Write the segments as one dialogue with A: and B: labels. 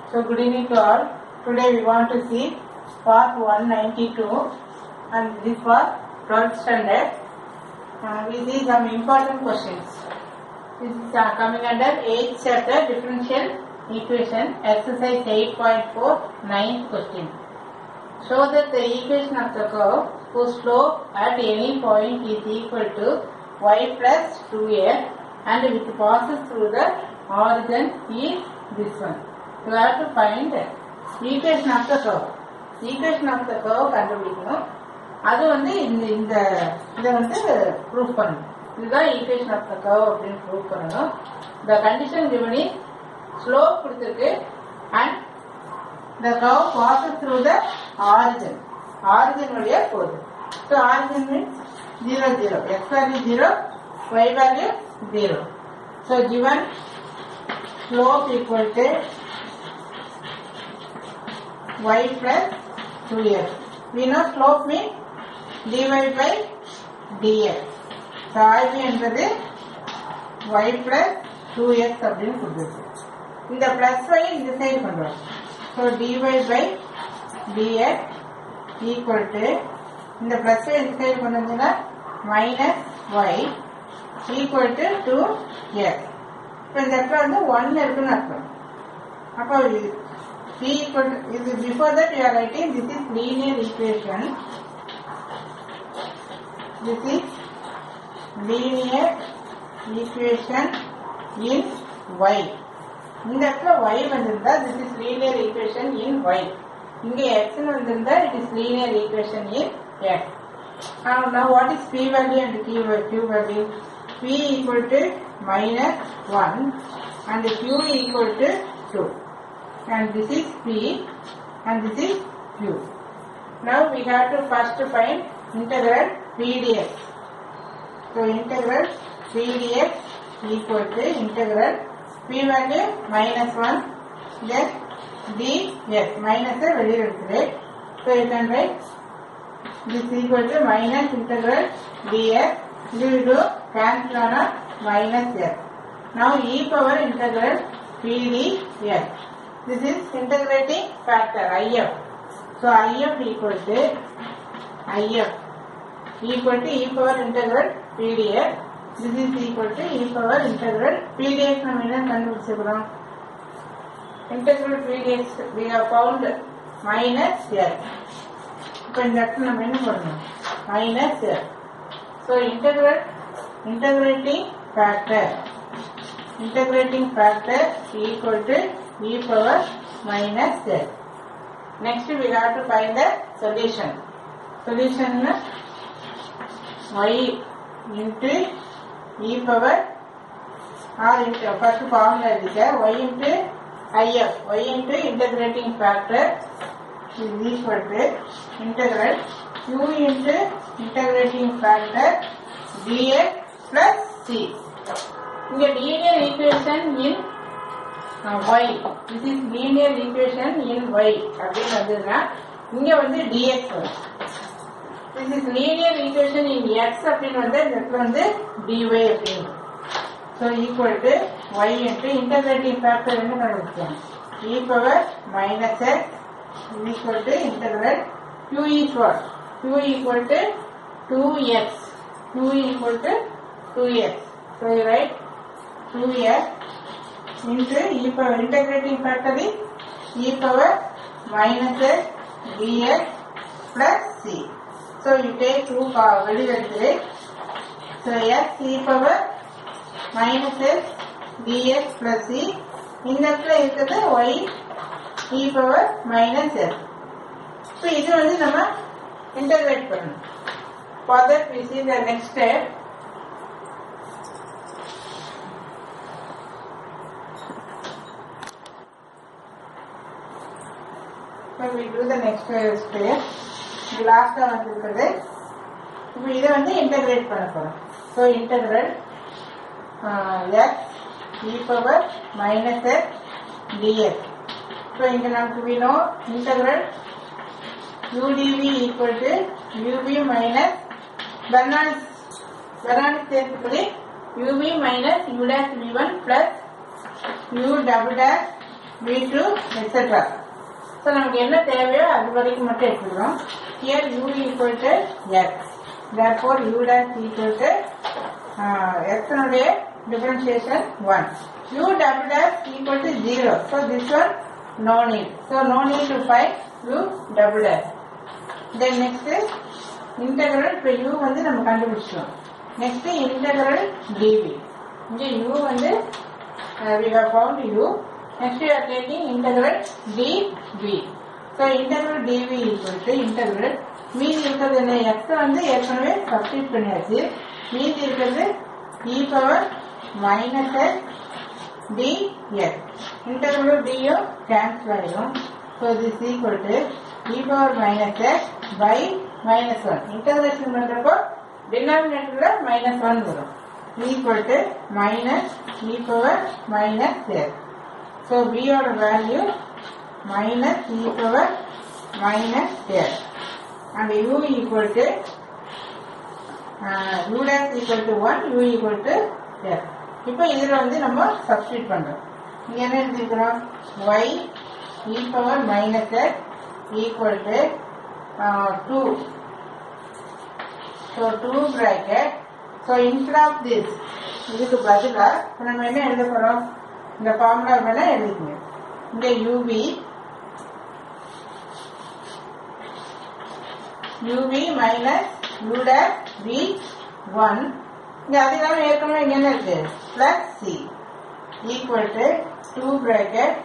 A: So good evening to all. Today we want to see part 192 and this was 12th standard. Uh, we see some important questions. This is uh, coming under 8th chapter differential equation exercise 8.4 9th question. Show that the equation of the curve whose slope at any point is equal to y plus 2x and which passes through the origin is this one. You have to find equation of the curve. Equation of the curve கண்டுபிடிக்கணும் அது வந்து இந்த இந்த இதை வந்து proof பண்ணணும் இதுதான் equation of the curve அப்படின்னு ப்ரூவ் பண்ணணும் இந்த கண்டிஷன் கிவனி ஸ்லோப் கொடுத்துருக்கு and the curve passes through the origin. Origin வழியா போகுது. So origin means 0, 0. X value 0, Y value 0. So given slope equal to y plus 2x. We know slope means dy by dx. So ஆய்வு என்பது y plus 2x அப்படின்னு கொடுத்துருக்கு இந்த plus y இந்த side கொண்டு வரும் so dy by dx equal to இந்த plus y இந்த சைடு கொண்டு வந்தீங்கன்னா minus y equal to two x இப்போ இந்த இடத்துல வந்து ஒன் இருக்குன்னு அர்த்தம் அப்போ p equal to, இது before that you are writing this is linear equation this is linear equation in y இந்த இடத்துல y வந்திருந்தா this is linear equation in y இங்க x னு வந்திருந்தா it is linear equation in x now, now what is p value and q, q value p equal to minus 1 and q equal to 2 and this is p and this is q now we have to first find integral p dx so integral p dx equal to integral p value minus 1 then dx minus a வெளியில் இருக்குது so you can write this equal to minus integral dx this will do cancel on a minus s now e power integral p dx this is integrating factor if so if equal to if equal to e power integral pdx this is equal to e power integral pdx நம்ம என்ன கண்டுபிடிச்சிருக்கிறோம் integral pdx we have found minus s இப்போ இந்த இடத்துல நம்ம என்ன பண்ணணும் minus s so integral integrating factor integrating factor equal to e power minus s next we have to find the solution solution y into e power or into first formula எழுதிக்க y into if y into integrating factor is equal to integral q into integrating factor dx plus c இங்க linear equation in uh, y this is linear equation in y அப்படின்னு வந்ததுன்னா இங்க வந்து dx வரும் this is linear equation in x அப்படின்னு வந்து இந்த இடத்துல வந்து dy அப்படின்னு so equal to y into integrating factor என்ன கண்டுபிடிச்சோம் e power minus x is equal to integral q is what q equal to 2x q equal to 2x so you write 2x into e power integrating factor is e power minus x dx plus c. So you take two power வெளிவருது So x e power minus x dx plus c. இந்த இடத்துல இருக்கிறது y e power minus x. So இது வந்து நம்ம integrate பண்ணணும். For that we see the next step. So we do the next step. இது லாஸ்டா வந்திருக்கிறது இப்போ இதை வந்து இன்டகிரேட் பண்ண போறோம் so integral x e power minus x dx so இங்கே நமக்கு வேணும் integral udv equal to uv minus Bernoulli's Bernoulli's சேர்த்துப்படி uv minus u dash v one plus u double dash v two etcetera so நமக்கு என்ன தேவையோ அது வரைக்கும் மட்டும் எடுத்துக்கிறோம் here u equal to x therefore u dash equal to uh, x னுடைய differentiation 1 u double dash equal to 0 so this one no need so no need to find u double dash then next is integral இப்போ u வந்து நம்ம கண்டுபிடிச்சிட்டோம் next integral dv இங்க u வந்து uh, we have found u next we are taking integral dv so integral dv equal to integral மீதி இருக்கிறது என்ன x வந்து ஏற்கனவே சப்ஸ்டிட் பண்ணியாச்சு மீதி இருக்கிறது e power minus d x interval டியும் கேன்சல் ஆயிடும் so this equal to e power minus x by minus one integration பண்றப்போ டினாமினேட்டர்ல மைனஸ் ஒன் வரும் equal to minus e power minus x so பியோட value minus e power minus x and u equal to uh, u dash equal to 1 u equal to f இப்போ இதுல வந்து நம்ம substitute பண்றோம் இங்க என்ன எழுதிருக்கிறோம் y e power minus x equal to uh, 2 so 2 bracket so instead of this இதுக்கு பதிலா இப்ப நம்ம என்ன எழுத போறோம் இந்த ஃபார்முலா வேணா எழுதிக்கணும் இங்க uv uv minus u dash v 1 இங்க அதிகாரம் ஏற்கனவே இங்க என்ன இருக்கு plus c equal to two bracket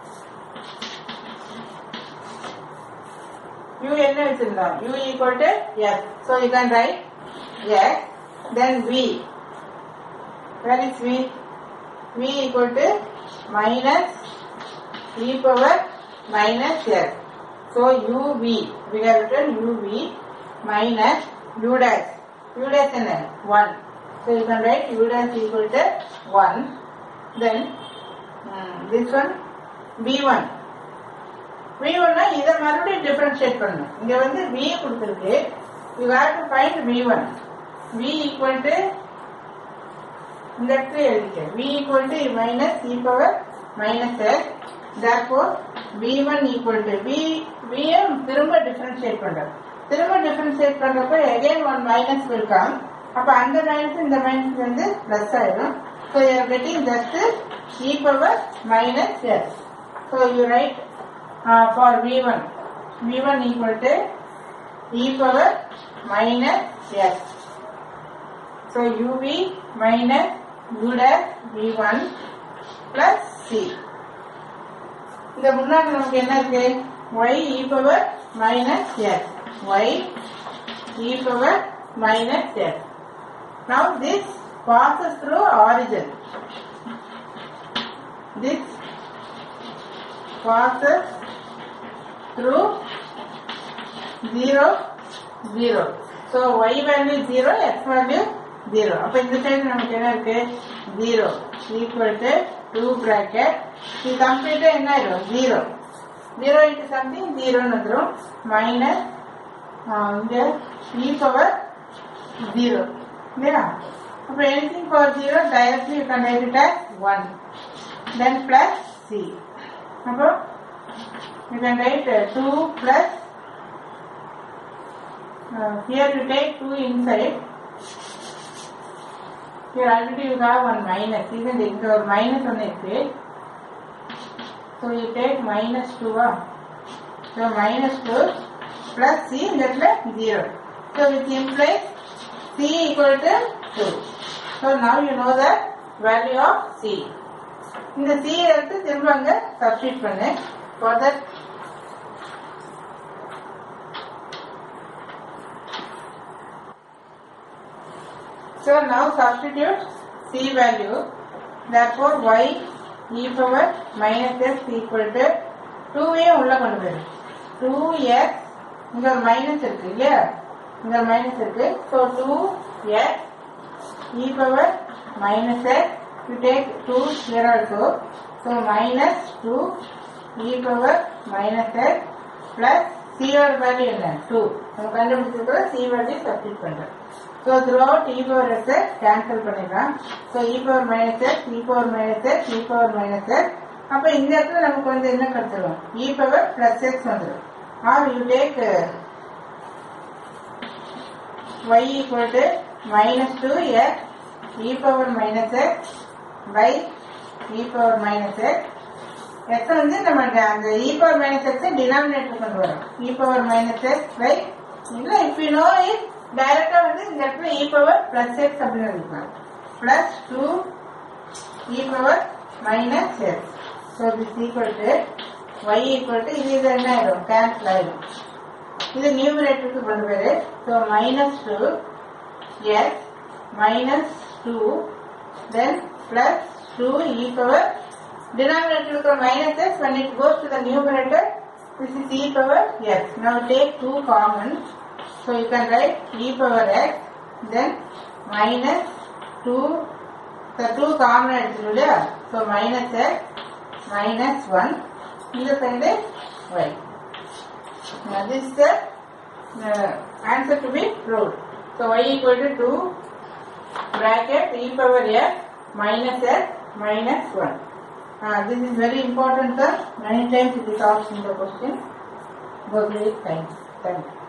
A: u என்ன வச்சிருந்தோம் u equal to s so you can write s then v where is v v equal to minus e power minus s so uv we have written uv minus u dash u dash என்ன 1 so you can write u dash equal to 1 then um, this one v1 v1 னா இதை மறுபடியும் differentiate பண்ணணும் இங்க வந்து v கொடுத்திருக்கு you have to find v1 v equal to இந்த இடத்துல எழுதிக்க v equal to minus e power minus s therefore v1 equal to v v ய திரும்ப டிஃபரன்ஷியேட் பண்றோம் திரும்ப டிஃபரன்ஷியேட் பண்றப்ப again one minus will come அப்ப அந்த மைனஸ் இந்த மைனஸ் வந்து பிளஸ் ஆயிடும் so you are getting just e power minus s so you write uh, for v1 v1 equal to e power minus s so uv minus u dash v1 plus c இந்த முன்னாடி நமக்கு என்ன இருக்கு y e power minus s y e power minus s now this passes through origin this passes through 0 0 so y value 0 x value 0 அப்ப இந்த side நமக்கு என்ன இருக்கு 0 equal to 2 bracket இது கம்ப்ளீட்டா என்ன ஆயிடும் 0 0 into something 0 னு வந்துரும் minus ஆஹ், இங்க e power 0 இல்லையா அப்ப anything for 0 directly you can write it as 1 then plus c அப்போ you can write uh, 2 plus uh, here you take 2 inside here already you have one minus isn't it இங்க ஒரு minus ஒன்று இருக்கு so you take minus 2 ah so minus 2 plus c இந்த இடத்துல 0 so which implies c equal to 2 so now you know the value of c இந்த c எடுத்து திரும்ப அங்க சப்ஸ்டிட் பண்ணு for that So now substitute c value. Therefore y e power minus x equal to 2 ஏ உள்ள கொண்டு போயிரு 2x இங்க ஒரு மைனஸ் இருக்கு இல்லையா இங்க ஒரு மைனஸ் இருக்கு so 2x e power minus x you take 2 here also so minus 2 e power minus x plus c ஓட வேல்யூ என்ன 2 நம்ம கண்டுபிடிச்சிருக்கிற c வேல்யூ சப்ஸ்டிட் பண்றோம் so throughout e power x cancel பண்ணிடலாம் so e power minus x e power minus x e power minus x அப்ப இந்த இடத்துல நமக்கு வந்து என்ன கிடைச்சிடும் இ பவர் பிளஸ் எக்ஸ் வந்துடும் are you take y equal to minus 2x e power minus x by e power minus x x வந்து நம்ம அந்த e power minus x denominator கொண்டு வரோம் e power minus x by இல்ல if you know it டைரக்டா வந்து இந்த இடத்துல e power plus x அப்படின்னு எழுதிக்கலாம் plus 2 e power minus x so this equal to y equal to இது இது என்ன ஆயிடும் கேன்சல் ஆயிடும் இது நியூமரேட்டருக்கு கொண்டு போயிரு so minus two s minus two then plus two e power denominator இருக்கிற minus s when it goes to the numerator this is e power x now take 2 common so you can write e power x then minus 2 the 2 common எடுத்துட்டு இல்லையா so minus x minus 1 இந்த side y Now this is the uh, answer to be proved. So y equal to 2 bracket e power x minus x minus 1. Uh, this is very important sir. Many times it is asked in the question. Go through it. Thank you. Thank you.